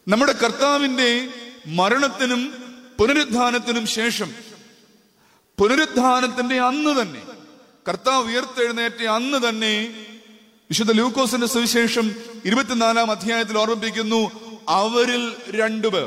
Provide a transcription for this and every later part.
നമ്മുടെ കർത്താവിന്റെ മരണത്തിനും പുനരുദ്ധാനത്തിനും ശേഷം പുനരുദ്ധാനത്തിന്റെ അന്ന് തന്നെ കർത്താവ് ഉയർത്തെഴുന്നേറ്റ അന്ന് തന്നെ വിശുദ്ധ ലൂക്കോസിന്റെ സുവിശേഷം ഇരുപത്തിനാലാം അധ്യായത്തിൽ ഓർമ്മിപ്പിക്കുന്നു അവരിൽ രണ്ടുപേർ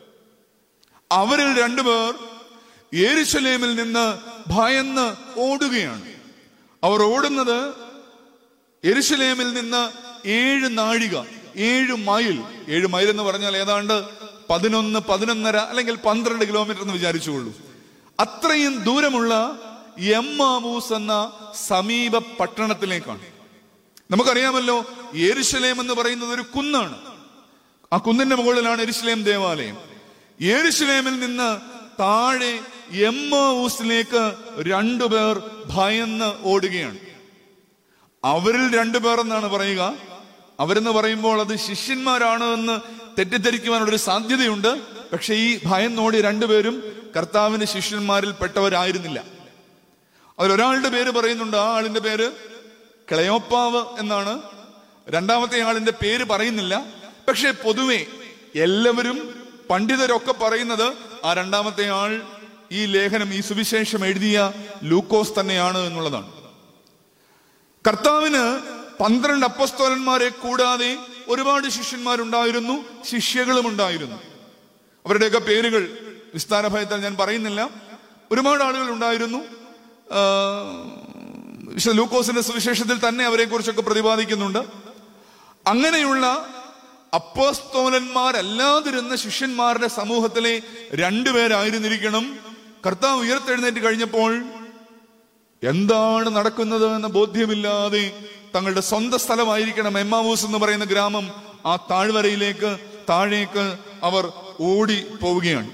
അവരിൽ രണ്ടുപേർ യേരുശലേമിൽ നിന്ന് ഭയന്ന് ഓടുകയാണ് അവർ ഓടുന്നത് യെരുശലേമിൽ നിന്ന് ഏഴ് നാഴിക ഏഴ് മൈൽ ഏഴ് മൈൽ എന്ന് പറഞ്ഞാൽ ഏതാണ്ട് പതിനൊന്ന് പതിനൊന്നര അല്ലെങ്കിൽ പന്ത്രണ്ട് കിലോമീറ്റർ എന്ന് വിചാരിച്ചുകൊള്ളൂ അത്രയും ദൂരമുള്ള എമ്മാവൂസ് എന്ന സമീപ പട്ടണത്തിലേക്കാണ് നമുക്കറിയാമല്ലോ യെരുശലേം എന്ന് പറയുന്നത് ഒരു കുന്നാണ് ആ കുന്നിന്റെ മുകളിലാണ് എരുശലേം ദേവാലയം യെരുശലേമിൽ നിന്ന് താഴെ എമ്മാവൂസിലേക്ക് രണ്ടുപേർ ഭയന്ന് ഓടുകയാണ് അവരിൽ രണ്ടുപേർ എന്നാണ് പറയുക അവരെന്ന് പറയുമ്പോൾ അത് ശിഷ്യന്മാരാണ് എന്ന് തെറ്റിദ്ധരിക്കുവാനുള്ളൊരു സാധ്യതയുണ്ട് പക്ഷെ ഈ ഭയന്നോടി രണ്ടുപേരും കർത്താവിന്റെ ശിഷ്യന്മാരിൽ പെട്ടവരായിരുന്നില്ല അതിലൊരാളുടെ പേര് പറയുന്നുണ്ട് ആ ആളിന്റെ പേര് ക്ലയോപ്പാവ് എന്നാണ് രണ്ടാമത്തെ ആളിന്റെ പേര് പറയുന്നില്ല പക്ഷെ പൊതുവെ എല്ലാവരും പണ്ഡിതരൊക്കെ പറയുന്നത് ആ രണ്ടാമത്തെ ആൾ ഈ ലേഖനം ഈ സുവിശേഷം എഴുതിയ ലൂക്കോസ് തന്നെയാണ് എന്നുള്ളതാണ് കർത്താവിന് പന്ത്രണ്ട് അപ്പസ്തോലന്മാരെ കൂടാതെ ഒരുപാട് ശിഷ്യന്മാരുണ്ടായിരുന്നു ശിഷ്യകളും ഉണ്ടായിരുന്നു അവരുടെയൊക്കെ പേരുകൾ വിസ്താര ഭയത്താൽ ഞാൻ പറയുന്നില്ല ഒരുപാട് ആളുകൾ ഉണ്ടായിരുന്നു ആ, വിശുദ്ധ ലൂക്കോസിന്റെ സുവിശേഷത്തിൽ തന്നെ അവരെ കുറിച്ചൊക്കെ പ്രതിപാദിക്കുന്നുണ്ട് അങ്ങനെയുള്ള അപ്പോസ്തോലന്മാരല്ലാതിരുന്ന ശിഷ്യന്മാരുടെ സമൂഹത്തിലെ രണ്ടുപേരായിരുന്നിരിക്കണം കർത്താവ് ഉയർത്തെഴുന്നേറ്റ് കഴിഞ്ഞപ്പോൾ എന്താണ് നടക്കുന്നത് എന്ന ബോധ്യമില്ലാതെ തങ്ങളുടെ സ്വന്തം സ്ഥലമായിരിക്കണം എമ്മാവൂസ് എന്ന് പറയുന്ന ഗ്രാമം ആ താഴ്വരയിലേക്ക് താഴേക്ക് അവർ ഓടി പോവുകയാണ്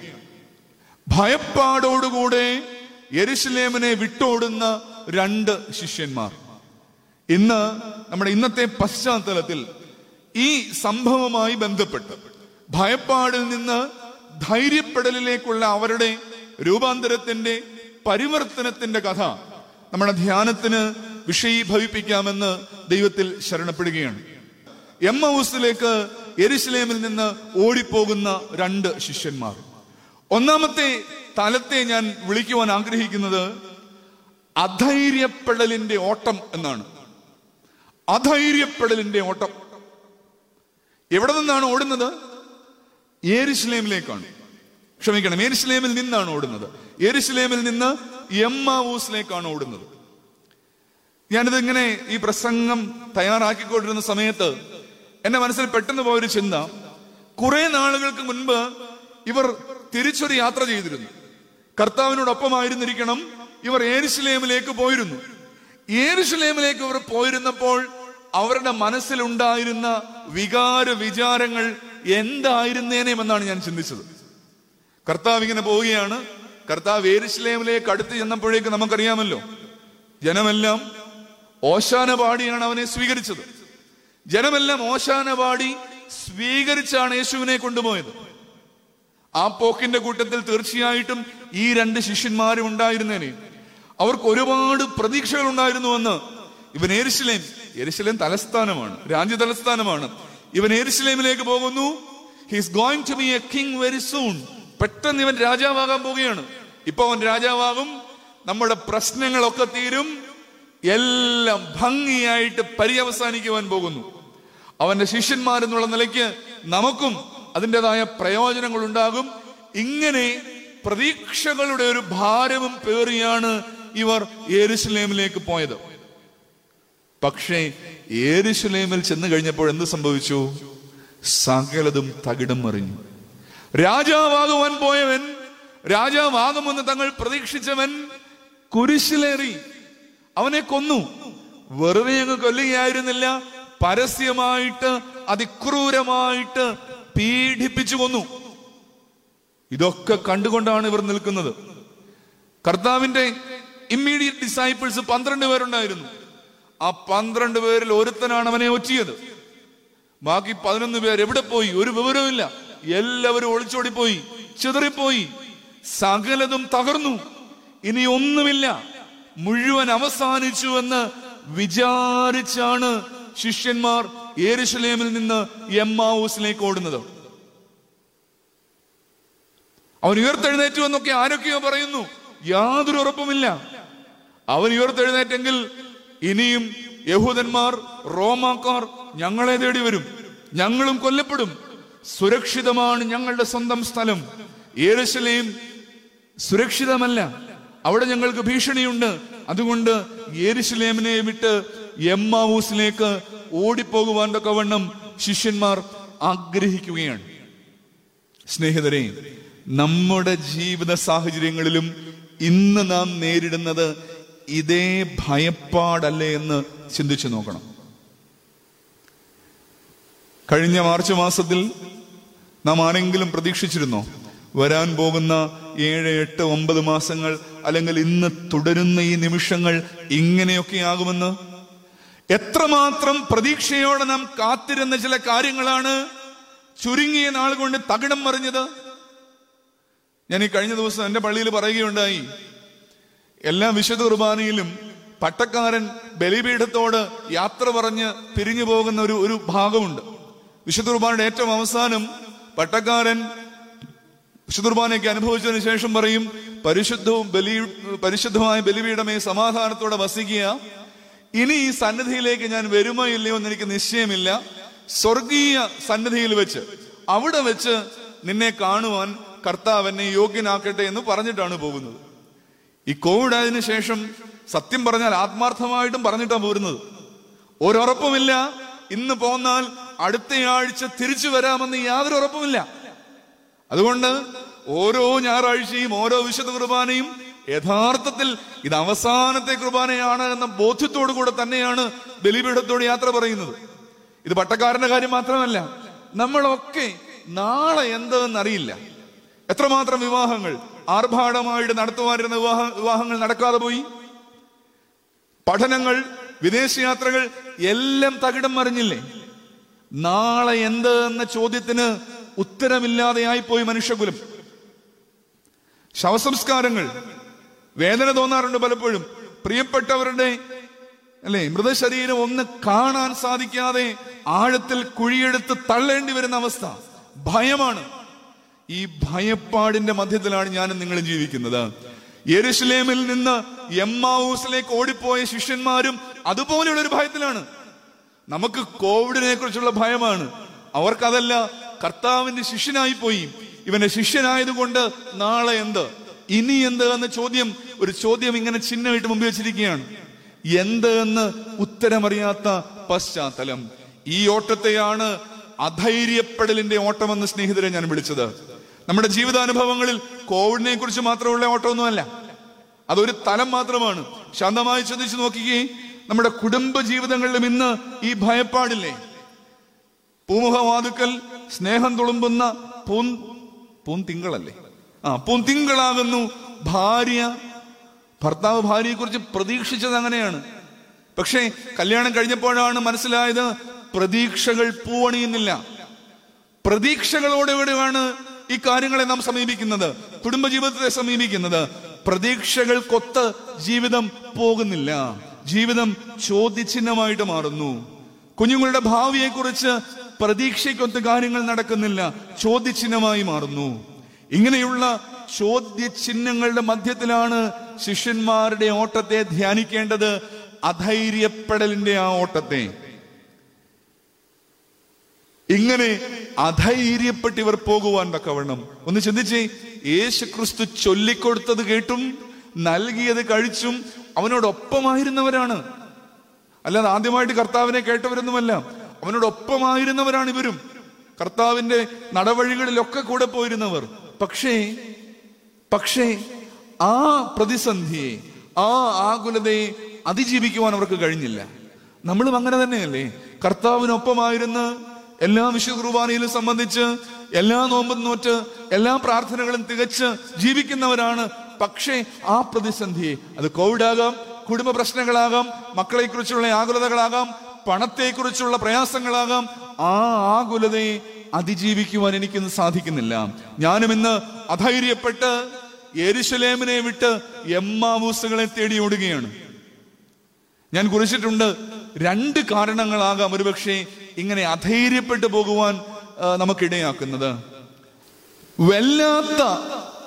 ഭയപ്പാടോടുകൂടെ യെരുശലേമിനെ വിട്ടോടുന്ന രണ്ട് ശിഷ്യന്മാർ ഇന്ന് നമ്മുടെ ഇന്നത്തെ പശ്ചാത്തലത്തിൽ ഈ സംഭവവുമായി ബന്ധപ്പെട്ട് ഭയപ്പാടിൽ നിന്ന് ധൈര്യപ്പെടലിലേക്കുള്ള അവരുടെ രൂപാന്തരത്തിന്റെ പരിവർത്തനത്തിന്റെ കഥ നമ്മുടെ ധ്യാനത്തിന് വിഷയീഭവിപ്പിക്കാമെന്ന് ദൈവത്തിൽ ശരണപ്പെടുകയാണ് എം ഹൗസിലേക്ക് എരുസലേമിൽ നിന്ന് ഓടിപ്പോകുന്ന രണ്ട് ശിഷ്യന്മാർ ഒന്നാമത്തെ തലത്തെ ഞാൻ വിളിക്കുവാൻ ആഗ്രഹിക്കുന്നത് അധൈര്യപ്പെടലിന്റെ ഓട്ടം എന്നാണ് അധൈര്യപ്പെടലിന്റെ ഓട്ടം എവിടെ നിന്നാണ് ഓടുന്നത് ഏരുശലേമിലേക്കാണ് ക്ഷമിക്കണം ഏരുശലേമിൽ നിന്നാണ് ഓടുന്നത് ഏരുശലേമിൽ നിന്ന് എമ്മാവൂസിലേക്കാണ് ഓടുന്നത് ഞാനിത് ഇങ്ങനെ ഈ പ്രസംഗം തയ്യാറാക്കിക്കൊണ്ടിരുന്ന സമയത്ത് എന്റെ മനസ്സിൽ പെട്ടെന്ന് പോയൊരു ചിന്ത കുറെ നാളുകൾക്ക് മുൻപ് ഇവർ തിരിച്ചൊരു യാത്ര ചെയ്തിരുന്നു കർത്താവിനോടൊപ്പമായിരുന്നിരിക്കണം ഇവർ ഏരുശലേമിലേക്ക് പോയിരുന്നു ഏരുശലേമിലേക്ക് ഇവർ പോയിരുന്നപ്പോൾ അവരുടെ മനസ്സിലുണ്ടായിരുന്ന വികാര വിചാരങ്ങൾ എന്തായിരുന്നേനെമെന്നാണ് ഞാൻ ചിന്തിച്ചത് കർത്താവ് ഇങ്ങനെ പോവുകയാണ് കർത്താവ് ഏരുശലേമിലേക്ക് അടുത്ത് ചെന്നപ്പോഴേക്ക് നമുക്കറിയാമല്ലോ ജനമെല്ലാം ഓശാന പാടിയാണ് അവനെ സ്വീകരിച്ചത് ജനമെല്ലാം ഓശാന പാടി സ്വീകരിച്ചാണ് യേശുവിനെ കൊണ്ടുപോയത് ആ പോക്കിന്റെ കൂട്ടത്തിൽ തീർച്ചയായിട്ടും ഈ രണ്ട് ശിഷ്യന്മാരും ഉണ്ടായിരുന്നേനെ അവർക്ക് ഒരുപാട് പ്രതീക്ഷകൾ ഉണ്ടായിരുന്നുവെന്ന് ഇവൻ എരിശിലേം എരിശിലേം തലസ്ഥാനമാണ് രാജ്യ തലസ്ഥാനമാണ് ഇവൻ എരിശിലേമിലേക്ക് പോകുന്നു he's going to be a king very soon പെട്ടെന്ന് ഇവൻ രാജാവാകാൻ പോവുകയാണ് ഇപ്പൊ അവൻ രാജാവാകും നമ്മുടെ പ്രശ്നങ്ങളൊക്കെ തീരും എല്ലാം ഭംഗിയായിട്ട് പര്യവസാനിക്കുവാൻ പോകുന്നു അവന്റെ ശിഷ്യന്മാരെന്നുള്ള നിലയ്ക്ക് നമുക്കും അതിൻ്റെതായ പ്രയോജനങ്ങൾ ഉണ്ടാകും ഇങ്ങനെ പ്രതീക്ഷകളുടെ ഒരു ഭാരവും പേറിയാണ് ഇവർ യേരുശലേമിലേക്ക് പോയത് പക്ഷേ യേരുശലേമിൽ ചെന്ന് കഴിഞ്ഞപ്പോൾ എന്ത് സംഭവിച്ചു സകലതും തകിടം മറിഞ്ഞു രാജാവാകുവാൻ പോയവൻ രാജാവാകുമെന്ന് തങ്ങൾ പ്രതീക്ഷിച്ചവൻ കുരിശിലേറി അവനെ കൊന്നു വെറുതെ അങ്ങ് കൊല്ലുകയായിരുന്നില്ല പരസ്യമായിട്ട് അതിക്രൂരമായിട്ട് പീഡിപ്പിച്ചു കൊന്നു ഇതൊക്കെ കണ്ടുകൊണ്ടാണ് ഇവർ നിൽക്കുന്നത് കർത്താവിന്റെ ഇമ്മീഡിയറ്റ് ഡിസൈപ്പിൾസ് പന്ത്രണ്ട് പേരുണ്ടായിരുന്നു ആ പന്ത്രണ്ട് പേരിൽ ഒരുത്തനാണ് അവനെ ഒറ്റിയത് ബാക്കി പതിനൊന്ന് പേർ എവിടെ പോയി ഒരു വിവരവുമില്ല എല്ലാവരും ഒളിച്ചോടിപ്പോയി ചിതറിപ്പോയി സകലതും തകർന്നു ഇനി ഒന്നുമില്ല മുഴുവൻ അവസാനിച്ചു എന്ന് വിചാരിച്ചാണ് ശിഷ്യന്മാർ യേരുശലേമിൽ നിന്ന് എമ്മാവൂസിലേക്ക് ഓടുന്നത് അവൻ ഉയർത്തെഴുന്നേറ്റു എന്നൊക്കെ ആരൊക്കെയോ പറയുന്നു യാതൊരു ഉറപ്പുമില്ല അവൻ ഉയർത്തെഴുന്നേറ്റെങ്കിൽ ഇനിയും യഹൂദന്മാർ റോമാക്കാർ ഞങ്ങളെ തേടി വരും ഞങ്ങളും കൊല്ലപ്പെടും സുരക്ഷിതമാണ് ഞങ്ങളുടെ സ്വന്തം സ്ഥലം യേരുശലേം സുരക്ഷിതമല്ല അവിടെ ഞങ്ങൾക്ക് ഭീഷണിയുണ്ട് അതുകൊണ്ട് യേരുശലേമിനെ വിട്ട് എമ്മാവൂസിലേക്ക് ഓടിപ്പോകുവാൻ തക്കവണ്ണം ശിഷ്യന്മാർ ആഗ്രഹിക്കുകയാണ് സ്നേഹിതരെ നമ്മുടെ ജീവിത സാഹചര്യങ്ങളിലും ഇന്ന് നാം നേരിടുന്നത് ഇതേ ഭയപ്പാടല്ലേ എന്ന് ചിന്തിച്ചു നോക്കണം കഴിഞ്ഞ മാർച്ച് മാസത്തിൽ നാം ആരെങ്കിലും പ്രതീക്ഷിച്ചിരുന്നോ വരാൻ പോകുന്ന ഏഴ് എട്ട് ഒമ്പത് മാസങ്ങൾ അല്ലെങ്കിൽ ഇന്ന് തുടരുന്ന ഈ നിമിഷങ്ങൾ ഇങ്ങനെയൊക്കെ ആകുമെന്ന് എത്രമാത്രം പ്രതീക്ഷയോടെ നാം കാത്തിരുന്ന ചില കാര്യങ്ങളാണ് ചുരുങ്ങിയ നാൾ കൊണ്ട് തകിടം മറിഞ്ഞത് ഞാൻ ഈ കഴിഞ്ഞ ദിവസം എന്റെ പള്ളിയിൽ പറയുകയുണ്ടായി എല്ലാ വിശുദ്ധ കുർബാനയിലും പട്ടക്കാരൻ ബലിപീഠത്തോട് യാത്ര പറഞ്ഞ് പിരിഞ്ഞു പോകുന്ന ഒരു ഒരു ഭാഗമുണ്ട് വിശുദ്ധ കുർബാനയുടെ ഏറ്റവും അവസാനം പട്ടക്കാരൻ വിശുദ്ധ കുർബാനയ്ക്ക് അനുഭവിച്ചതിന് ശേഷം പറയും പരിശുദ്ധവും ബലി പരിശുദ്ധമായ ബലിപീഠമേ സമാധാനത്തോടെ വസിക്കുക ഇനി ഈ സന്നിധിയിലേക്ക് ഞാൻ വരുമോ ഇല്ലയോ എന്ന് എനിക്ക് നിശ്ചയമില്ല സ്വർഗീയ സന്നിധിയിൽ വെച്ച് അവിടെ വെച്ച് നിന്നെ കാണുവാൻ കർത്താവ് എന്നെ യോഗ്യനാക്കട്ടെ എന്ന് പറഞ്ഞിട്ടാണ് പോകുന്നത് ഈ കോവിഡ് ആയതിനു ശേഷം സത്യം പറഞ്ഞാൽ ആത്മാർത്ഥമായിട്ടും പറഞ്ഞിട്ടാണ് പോരുന്നത് ഒരുറപ്പുമില്ല ഇന്ന് പോന്നാൽ അടുത്തയാഴ്ച തിരിച്ചു വരാമെന്ന് യാതൊരു ഉറപ്പുമില്ല അതുകൊണ്ട് ഓരോ ഞായറാഴ്ചയും ഓരോ വിശുദ്ധ കുർബാനയും യഥാർത്ഥത്തിൽ ഇത് അവസാനത്തെ കുർബാനയാണ് എന്ന ബോധ്യത്തോടു കൂടെ തന്നെയാണ് ബലിപീഠത്തോട് യാത്ര പറയുന്നത് ഇത് പട്ടക്കാരന്റെ കാര്യം മാത്രമല്ല നമ്മളൊക്കെ നാളെ എന്തെന്ന് അറിയില്ല എത്രമാത്രം വിവാഹങ്ങൾ ആർഭാടമായിട്ട് നടത്തുവാനിരുന്ന വിവാഹ വിവാഹങ്ങൾ നടക്കാതെ പോയി പഠനങ്ങൾ വിദേശയാത്രകൾ എല്ലാം തകിടം മറിഞ്ഞില്ലേ നാളെ എന്ത് എന്ന ചോദ്യത്തിന് ഉത്തരമില്ലാതെയായി പോയി മനുഷ്യകുലം ശവസംസ്കാരങ്ങൾ വേദന തോന്നാറുണ്ട് പലപ്പോഴും പ്രിയപ്പെട്ടവരുടെ അല്ലെ മൃതശരീരം ഒന്ന് കാണാൻ സാധിക്കാതെ ആഴത്തിൽ കുഴിയെടുത്ത് തള്ളേണ്ടി വരുന്ന അവസ്ഥ ഭയമാണ് ഈ ഭയപ്പാടിന്റെ മധ്യത്തിലാണ് ഞാനും നിങ്ങളും ജീവിക്കുന്നത് യെരുഷലേമിൽ നിന്ന് എമ്മാവൂസിലേക്ക് ഓടിപ്പോയ ശിഷ്യന്മാരും അതുപോലെയുള്ള ഒരു ഭയത്തിലാണ് നമുക്ക് കോവിഡിനെ കുറിച്ചുള്ള ഭയമാണ് അവർക്കതല്ല കർത്താവിന്റെ ശിഷ്യനായി പോയി ഇവന്റെ ശിഷ്യനായതുകൊണ്ട് നാളെ എന്ത് ഇനി എന്ത് എന്ന ചോദ്യം ഒരു ചോദ്യം ഇങ്ങനെ ചിഹ്നമായിട്ട് മുമ്പിൽ വെച്ചിരിക്കുകയാണ് എന്ത് എന്ന് ഉത്തരമറിയാത്ത പശ്ചാത്തലം ഈ ഓട്ടത്തെയാണ് അധൈര്യപ്പെടലിന്റെ ഓട്ടമെന്ന് സ്നേഹിതരെ ഞാൻ വിളിച്ചത് നമ്മുടെ ജീവിതാനുഭവങ്ങളിൽ കോവിഡിനെ കുറിച്ച് മാത്രമുള്ള ഓട്ടമൊന്നുമല്ല അതൊരു തലം മാത്രമാണ് ശാന്തമായി ചിന്തിച്ചു നോക്കിക്കേ നമ്മുടെ കുടുംബ ജീവിതങ്ങളിലും ഇന്ന് ഈ ഭയപ്പാടില്ലേ പൂമുഖവാതുക്കൽ സ്നേഹം തുളുമ്പുന്ന പൂൻ പൂൻ തിങ്കളല്ലേ ആ പൂൻ തിങ്കളാകുന്നു ഭാര്യ ഭർത്താവ് ഭാര്യയെ കുറിച്ച് പ്രതീക്ഷിച്ചത് അങ്ങനെയാണ് പക്ഷേ കല്യാണം കഴിഞ്ഞപ്പോഴാണ് മനസ്സിലായത് പ്രതീക്ഷകൾ പൂവണിയുന്നില്ല പ്രതീക്ഷകളോടെവിടെയാണ് ഈ കാര്യങ്ങളെ നാം സമീപിക്കുന്നത് കുടുംബജീവിതത്തെ സമീപിക്കുന്നത് പ്രതീക്ഷകൾക്കൊത്ത് ജീവിതം പോകുന്നില്ല ജീവിതം ചോദ്യചിഹ്നമായിട്ട് മാറുന്നു കുഞ്ഞുങ്ങളുടെ ഭാവിയെക്കുറിച്ച് പ്രതീക്ഷയ്ക്കൊത്ത് കാര്യങ്ങൾ നടക്കുന്നില്ല ചോദ്യചിഹ്നമായി മാറുന്നു ഇങ്ങനെയുള്ള ചോദ്യചിഹ്നങ്ങളുടെ മധ്യത്തിലാണ് ശിഷ്യന്മാരുടെ ഓട്ടത്തെ ധ്യാനിക്കേണ്ടത് അധൈര്യപ്പെടലിന്റെ ആ ഓട്ടത്തെ ഇങ്ങനെ അധൈര്യപ്പെട്ട് ഇവർ പോകുവാൻ തക്കവണ്ണം ഒന്ന് ചിന്തിച്ചേ യേശു ക്രിസ്തു ചൊല്ലിക്കൊടുത്തത് കേട്ടും നൽകിയത് കഴിച്ചും അവനോടൊപ്പമായിരുന്നവരാണ് അല്ലാതെ ആദ്യമായിട്ട് കർത്താവിനെ കേട്ടവരൊന്നുമല്ല അവനോടൊപ്പമായിരുന്നവരാണ് ഇവരും കർത്താവിന്റെ നടവഴികളിലൊക്കെ കൂടെ പോയിരുന്നവർ പക്ഷേ പക്ഷേ ആ പ്രതിസന്ധിയെ ആ ആകുലതയെ അതിജീവിക്കുവാൻ അവർക്ക് കഴിഞ്ഞില്ല നമ്മളും അങ്ങനെ തന്നെയല്ലേ കർത്താവിനൊപ്പമായിരുന്ന് എല്ലാ വിശുദ്ധ കുർബാനയിലും സംബന്ധിച്ച് എല്ലാ നോമ്പും നോറ്റ് എല്ലാ പ്രാർത്ഥനകളും തികച്ച് ജീവിക്കുന്നവരാണ് പക്ഷേ ആ പ്രതിസന്ധിയെ അത് കോവിഡ് ആകാം കുടുംബ പ്രശ്നങ്ങളാകാം മക്കളെ കുറിച്ചുള്ള ആകുലതകളാകാം പണത്തെക്കുറിച്ചുള്ള പ്രയാസങ്ങളാകാം ആ ആകുലതയെ അതിജീവിക്കുവാൻ എനിക്കിന്ന് സാധിക്കുന്നില്ല ഞാനും ഇന്ന് അധൈര്യപ്പെട്ട് യെരുശലേമിനെ വിട്ട് എമ്മാവൂസുകളെ തേടി ഓടുകയാണ് ഞാൻ കുറിച്ചിട്ടുണ്ട് രണ്ട് കാരണങ്ങളാകാം ഒരുപക്ഷെ ഇങ്ങനെ അധൈര്യപ്പെട്ടു പോകുവാൻ ആ, നമുക്കിടയാക്കുന്നത് വല്ലാത്ത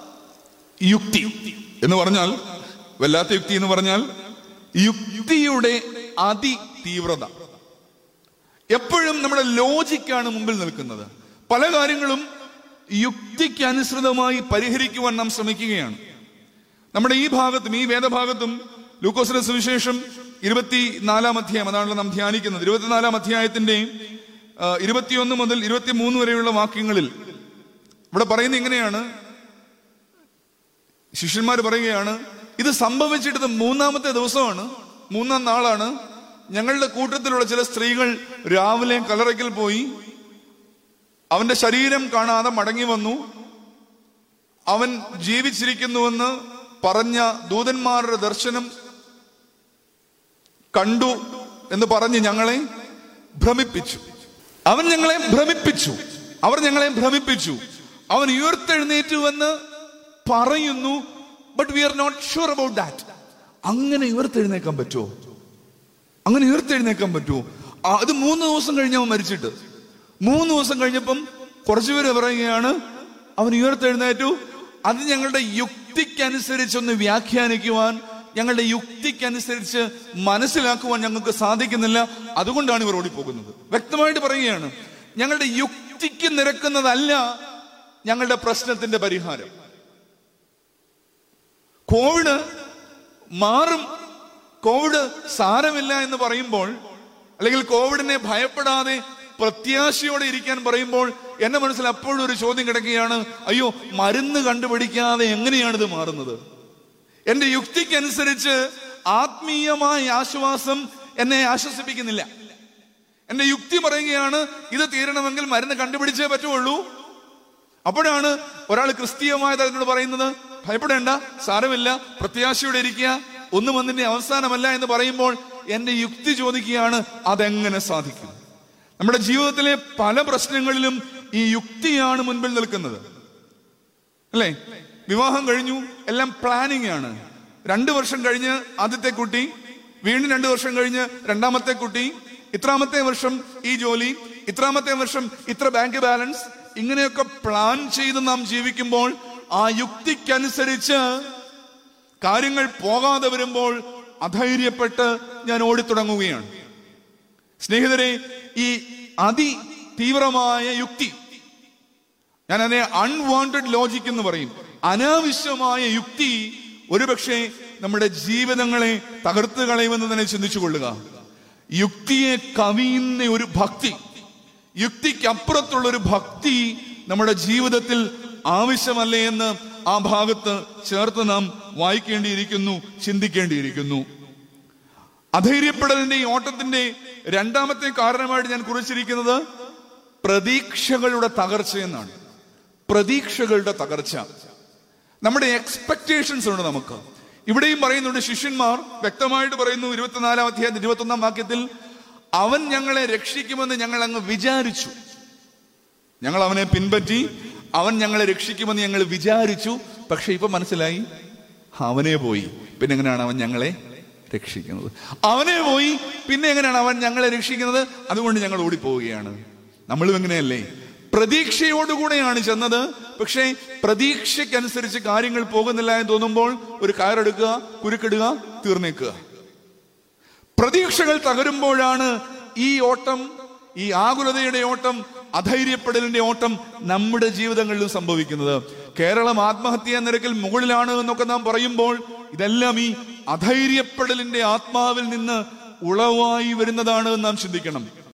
യുക്തി എന്ന് പറഞ്ഞാൽ വല്ലാത്ത യുക്തി എന്ന് പറഞ്ഞാൽ യുക്തിയുടെ അതിതീവ്രത എപ്പോഴും നമ്മുടെ ലോജിക്കാണ് മുമ്പിൽ നിൽക്കുന്നത് പല കാര്യങ്ങളും യുക്തിക്ക് അനുസൃതമായി പരിഹരിക്കുവാൻ നാം ശ്രമിക്കുകയാണ് നമ്മുടെ ഈ ഭാഗത്തും ഈ വേദഭാഗത്തും ലൂക്കോസിന്റെ സുവിശേഷം ഇരുപത്തിനാലാം അധ്യായം അതാണല്ലോ നാം ധ്യാനിക്കുന്നത് ഇരുപത്തിനാലാം അധ്യായത്തിന്റെ ആ, ഇരുപത്തിയൊന്ന് മുതൽ ഇരുപത്തിമൂന്ന് വരെയുള്ള വാക്യങ്ങളിൽ ഇവിടെ പറയുന്നത് ഇങ്ങനെയാണ് ശിഷ്യന്മാർ പറയുകയാണ് ഇത് സംഭവിച്ചിട്ട് മൂന്നാമത്തെ ദിവസമാണ് മൂന്നാം നാളാണ് ഞങ്ങളുടെ കൂട്ടത്തിലുള്ള ചില സ്ത്രീകൾ രാവിലെ കലറയ്ക്കൽ പോയി അവന്റെ ശരീരം കാണാതെ മടങ്ങി വന്നു അവൻ ജീവിച്ചിരിക്കുന്നുവെന്ന് പറഞ്ഞ ദൂതന്മാരുടെ ദർശനം കണ്ടു എന്ന് പറഞ്ഞ് ഞങ്ങളെ ഭ്രമിപ്പിച്ചു അവൻ ഞങ്ങളെ ഭ്രമിപ്പിച്ചു അവർ ഞങ്ങളെ ഭ്രമിപ്പിച്ചു അവൻ ഉയർത്തെഴുന്നേറ്റുവെന്ന് പറയുന്നു but we are not sure about that അങ്ങനെ ഉയർത്തെഴുന്നേക്കാൻ പറ്റുമോ അങ്ങനെ ഉയർത്തെഴുന്നേക്കാൻ പറ്റുമോ ആ, അത് മൂന്ന് ദിവസം കഴിഞ്ഞ് അവൻ മരിച്ചിട്ട് മൂന്ന് ദിവസം കഴിഞ്ഞപ്പം കുറച്ചുപേര് പറയുകയാണ് അവൻ ഉയർത്തെഴുന്നേറ്റു അത് ഞങ്ങളുടെ യുക്തിക്കനുസരിച്ചൊന്ന് വ്യാഖ്യാനിക്കുവാൻ ഞങ്ങളുടെ യുക്തിക്കനുസരിച്ച് മനസ്സിലാക്കുവാൻ ഞങ്ങൾക്ക് സാധിക്കുന്നില്ല അതുകൊണ്ടാണ് ഇവർ ഓടിപ്പോകുന്നത് വ്യക്തമായിട്ട് പറയുകയാണ് ഞങ്ങളുടെ യുക്തിക്ക് നിരക്കുന്നതല്ല ഞങ്ങളുടെ പ്രശ്നത്തിന്റെ പരിഹാരം കോവിഡ് മാറും കോവിഡ് സാരമില്ല എന്ന് പറയുമ്പോൾ അല്ലെങ്കിൽ കോവിഡിനെ ഭയപ്പെടാതെ പ്രത്യാശയോടെ ഇരിക്കാൻ പറയുമ്പോൾ എന്റെ മനസ്സിൽ അപ്പോഴും ഒരു ചോദ്യം കിടക്കുകയാണ് അയ്യോ മരുന്ന് കണ്ടുപിടിക്കാതെ എങ്ങനെയാണ് ഇത് മാറുന്നത് എന്റെ യുക്തിക്കനുസരിച്ച് ആത്മീയമായ ആശ്വാസം എന്നെ ആശ്വസിപ്പിക്കുന്നില്ല എന്റെ യുക്തി പറയുകയാണ് ഇത് തീരണമെങ്കിൽ മരുന്ന് കണ്ടുപിടിച്ചേ പറ്റുള്ളൂ അപ്പോഴാണ് ഒരാൾ ക്രിസ്തീയമായ തലത്തിനോട് പറയുന്നത് ഭയപ്പെടേണ്ട സാരമില്ല പ്രത്യാശയോടെ ഇരിക്കുക ഒന്നും ഒന്നിന്റെ അവസാനമല്ല എന്ന് പറയുമ്പോൾ എന്റെ യുക്തി ചോദിക്കുകയാണ് അതെങ്ങനെ സാധിക്കും നമ്മുടെ ജീവിതത്തിലെ പല പ്രശ്നങ്ങളിലും ഈ യുക്തിയാണ് മുൻപിൽ നിൽക്കുന്നത് അല്ലേ വിവാഹം കഴിഞ്ഞു എല്ലാം പ്ലാനിങ് ആണ് രണ്ടു വർഷം കഴിഞ്ഞ് ആദ്യത്തെ കുട്ടി വീണ്ടും രണ്ടു വർഷം കഴിഞ്ഞ് രണ്ടാമത്തെ കുട്ടി ഇത്രാമത്തെ വർഷം ഈ ജോലി ഇത്രാമത്തെ വർഷം ഇത്ര ബാങ്ക് ബാലൻസ് ഇങ്ങനെയൊക്കെ പ്ലാൻ ചെയ്ത് നാം ജീവിക്കുമ്പോൾ ആ യുക്തിക്കനുസരിച്ച് കാര്യങ്ങൾ പോകാതെ വരുമ്പോൾ അധൈര്യപ്പെട്ട് ഞാൻ ഓടിത്തുടങ്ങുകയാണ് സ്നേഹിതരെ ഈ അതി തീവ്രമായ യുക്തി ഞാൻ അതിനെ അൺവാണ്ടഡ് ലോജിക് എന്ന് പറയും അനാവശ്യമായ യുക്തി ഒരുപക്ഷെ നമ്മുടെ ജീവിതങ്ങളെ തകർത്ത് കളയുമെന്ന് തന്നെ ചിന്തിച്ചു കൊള്ളുക യുക്തിയെ കവിയുന്ന ഒരു ഭക്തി യുക്തിക്കപ്പുറത്തുള്ള ഒരു ഭക്തി നമ്മുടെ ജീവിതത്തിൽ ആവശ്യമല്ലേ എന്ന് ആ ഭാഗത്ത് ചേർത്ത് നാം വായിക്കേണ്ടിയിരിക്കുന്നു ചിന്തിക്കേണ്ടിയിരിക്കുന്നു അധൈര്യപ്പെടലിന്റെ ഈ ഓട്ടത്തിന്റെ രണ്ടാമത്തെ കാരണമായിട്ട് ഞാൻ കുറിച്ചിരിക്കുന്നത് പ്രതീക്ഷകളുടെ തകർച്ച എന്നാണ് പ്രതീക്ഷകളുടെ തകർച്ച നമ്മുടെ എക്സ്പെക്ടേഷൻസ് ഉണ്ട് നമുക്ക് ഇവിടെയും പറയുന്നുണ്ട് ശിഷ്യന്മാർ വ്യക്തമായിട്ട് പറയുന്നു ഇരുപത്തിനാലാം അധ്യായം ഇരുപത്തൊന്നാം വാക്യത്തിൽ അവൻ ഞങ്ങളെ രക്ഷിക്കുമെന്ന് ഞങ്ങൾ അങ്ങ് വിചാരിച്ചു ഞങ്ങൾ അവനെ പിൻപറ്റി അവൻ ഞങ്ങളെ രക്ഷിക്കുമെന്ന് ഞങ്ങൾ വിചാരിച്ചു പക്ഷെ ഇപ്പൊ മനസ്സിലായി അവനെ പോയി പിന്നെ എങ്ങനെയാണ് അവൻ ഞങ്ങളെ രക്ഷിക്കുന്നത് അവനെ പോയി പിന്നെ എങ്ങനെയാണ് അവൻ ഞങ്ങളെ രക്ഷിക്കുന്നത് അതുകൊണ്ട് ഞങ്ങൾ ഓടിപ്പോവുകയാണ് നമ്മളും എങ്ങനെയല്ലേ പ്രതീക്ഷയോടുകൂടെയാണ് ചെന്നത് പക്ഷേ പ്രതീക്ഷയ്ക്കനുസരിച്ച് കാര്യങ്ങൾ പോകുന്നില്ല എന്ന് തോന്നുമ്പോൾ ഒരു കയറെടുക്കുക കുരുക്കിടുക തീർന്നേക്കുക പ്രതീക്ഷകൾ തകരുമ്പോഴാണ് ഈ ഓട്ടം ഈ ആകുലതയുടെ ഓട്ടം അധൈര്യപ്പെടലിന്റെ ഓട്ടം നമ്മുടെ ജീവിതങ്ങളിലും സംഭവിക്കുന്നത് കേരളം ആത്മഹത്യാ നിരക്കിൽ മുകളിലാണ് എന്നൊക്കെ നാം പറയുമ്പോൾ ഇതെല്ലാം ഈ അധൈര്യപ്പെടലിന്റെ ആത്മാവിൽ നിന്ന് ഉളവായി വരുന്നതാണ് എന്ന് നാം ചിന്തിക്കണം